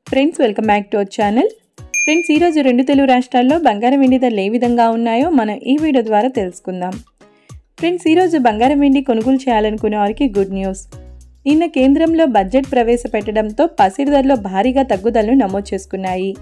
friends welcome back to our channel friends ఈరోజు రెండు తెలుగు రాష్ట్రాల్లో బంగారం వెండి ధరలు ఏ విధంగా ఉన్నాయో మనం ఈ వీడియో ద్వారా తెలుసుకుందాం ఫ్రెండ్స్ ఈరోజు బంగారం వెండి కొనుగోలు చేయాలనుకునే వారికి గుడ్ న్యూస్ నిన్న కేంద్రంలో బడ్జెట్ ప్రవేశపెట్టడంతో పసిడి ధరలో భారీగా తగ్గుదలను నమోదు చేసుకున్నాయి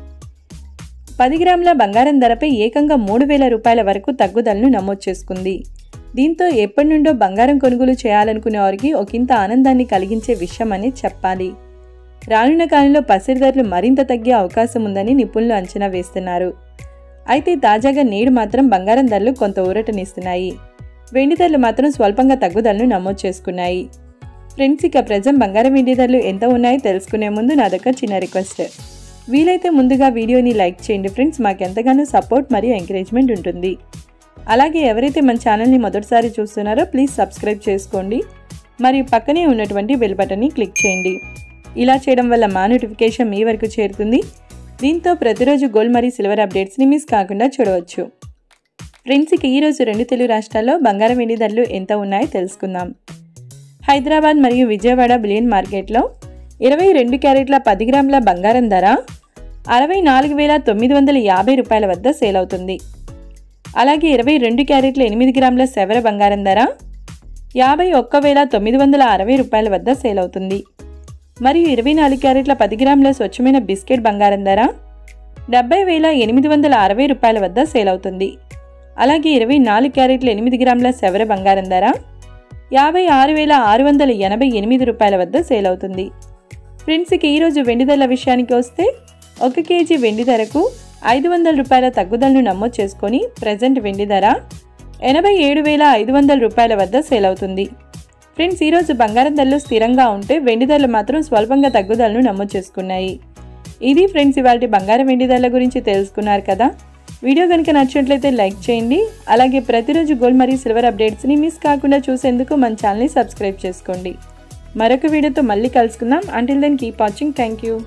పది గ్రాముల బంగారం ధరపై ఏకంగా మూడు వేల రూపాయల వరకు తగ్గుదలను నమోదు చేసుకుంది దీంతో ఎప్పటి నుండో బంగారం కొనుగోలు చేయాలనుకునే వారికి ఒకంత ఆనందాన్ని కలిగించే విషయం అని చెప్పాలి రానున్న కాలంలో పసిడి ధరలు మరింత తగ్గే అవకాశం ఉందని నిపుణులు అంచనా వేస్తున్నారు అయితే తాజాగా నేడు మాత్రం బంగారం ధరలు కొంత ఊరటనిస్తున్నాయి వెండి ధరలు మాత్రం స్వల్పంగా తగ్గుదలను నమోదు చేసుకున్నాయి ఫ్రెండ్స్ ఇక ప్రజెంట్ బంగారం వెండి ధరలు ఎంత ఉన్నాయో తెలుసుకునే ముందు నా దగ్గర చిన్న రిక్వెస్ట్ వీలైతే ముందుగా వీడియోని లైక్ చేయండి ఫ్రెండ్స్ మాకు ఎంతగానో సపోర్ట్ మరియు ఎంకరేజ్మెంట్ ఉంటుంది అలాగే ఎవరైతే మన ఛానల్ని మొదటిసారి చూస్తున్నారో ప్లీజ్ సబ్స్క్రైబ్ చేసుకోండి మరియు పక్కనే ఉన్నటువంటి బెల్ బటన్ని క్లిక్ చేయండి ఇలా చేయడం వల్ల మా నోటిఫికేషన్ మీ వరకు చేరుతుంది దీంతో ప్రతిరోజు గోల్డ్ మరియు సిల్వర్ అప్డేట్స్ని మిస్ కాకుండా చూడవచ్చు ఫ్రెండ్స్ ఇక ఈరోజు రెండు తెలుగు రాష్ట్రాల్లో బంగారం వెండి ధరలు ఎంత ఉన్నాయో తెలుసుకుందాం హైదరాబాద్ మరియు విజయవాడ బిలియన్ మార్కెట్లో ఇరవై రెండు క్యారెట్ల పది గ్రాముల బంగారం ధర అరవై నాలుగు వేల తొమ్మిది వందల యాభై రూపాయల వద్ద సేల్ అవుతుంది అలాగే ఇరవై రెండు క్యారెట్ల ఎనిమిది గ్రాముల సెవర బంగారం ధర యాభై ఒక్క వేల తొమ్మిది వందల అరవై రూపాయల వద్ద సేల్ అవుతుంది మరియు ఇరవై నాలుగు క్యారెట్ల పది గ్రాముల స్వచ్ఛమైన బిస్కెట్ బంగారం ధర డెబ్బై వేల ఎనిమిది వందల అరవై రూపాయల వద్ద సేల్ అవుతుంది అలాగే ఇరవై నాలుగు క్యారెట్ల ఎనిమిది గ్రాముల సెవర బంగారం ధర యాభై ఆరు వేల ఆరు వందల ఎనభై ఎనిమిది రూపాయల వద్ద సేల్ అవుతుంది ఫ్రెండ్స్ ఇక ఈరోజు వెండి ధరల విషయానికి వస్తే ఒక కేజీ వెండి ధరకు ఐదు వందల రూపాయల తగ్గుదలను నమోదు చేసుకొని ప్రజెంట్ వెండి ధర ఎనభై ఏడు వేల ఐదు వందల రూపాయల వద్ద సేల్ అవుతుంది ఫ్రెండ్స్ ఈరోజు బంగారం ధరలు స్థిరంగా ఉంటే వెండి ధరలు మాత్రం స్వల్పంగా తగ్గుదలను నమోదు చేసుకున్నాయి ఇది ఫ్రెండ్స్ ఇవాళ బంగారం వెండి ధరల గురించి తెలుసుకున్నారు కదా వీడియో కనుక నచ్చినట్లయితే లైక్ చేయండి అలాగే ప్రతిరోజు గోల్డ్ మరియు సిల్వర్ అప్డేట్స్ని మిస్ కాకుండా చూసేందుకు మన ఛానల్ని సబ్స్క్రైబ్ చేసుకోండి మరొక వీడియోతో మళ్ళీ కలుసుకుందాం until then keep watching thank you